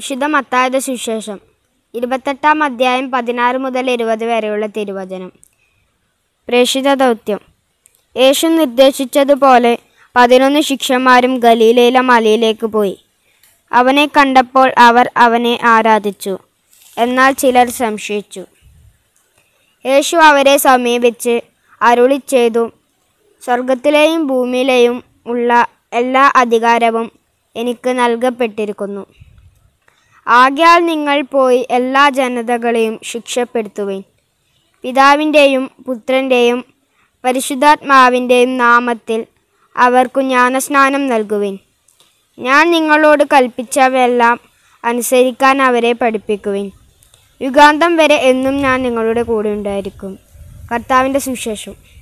വിശുദ്ധ മത്തായുടെ സുവിശേഷം ഇരുപത്തെട്ടാം അധ്യായം പതിനാറ് മുതൽ ഇരുപത് വരെയുള്ള തിരുവചനം പ്രേഷിത ദൗത്യം യേശു നിർദ്ദേശിച്ചതുപോലെ പതിനൊന്ന് ശിഷ്യന്മാരും ഗലീലയിലെ മലയിലേക്ക് പോയി അവനെ കണ്ടപ്പോൾ അവർ അവനെ ആരാധിച്ചു എന്നാൽ ചിലർ സംശയിച്ചു യേശു അവരെ സമീപിച്ച് അരുളി ചെയ്തു സ്വർഗത്തിലെയും ഭൂമിയിലെയും ഉള്ള എല്ലാ അധികാരവും എനിക്ക് നൽകപ്പെട്ടിരിക്കുന്നു ആകയാൽ നിങ്ങൾ പോയി എല്ലാ ജനതകളെയും ശിക്ഷപ്പെടുത്തുവിൻ പിതാവിൻ്റെയും പുത്രൻ്റെയും പരിശുദ്ധാത്മാവിൻ്റെയും നാമത്തിൽ അവർക്കു ജ്ഞാനസ്നാനം നൽകുവിൻ ഞാൻ നിങ്ങളോട് കൽപ്പിച്ചവയെല്ലാം അനുസരിക്കാൻ അവരെ പഠിപ്പിക്കുവിൻ യുഗാന്തം വരെ എന്നും ഞാൻ നിങ്ങളുടെ കൂടെ ഉണ്ടായിരിക്കും കർത്താവിൻ്റെ സുവിശേഷം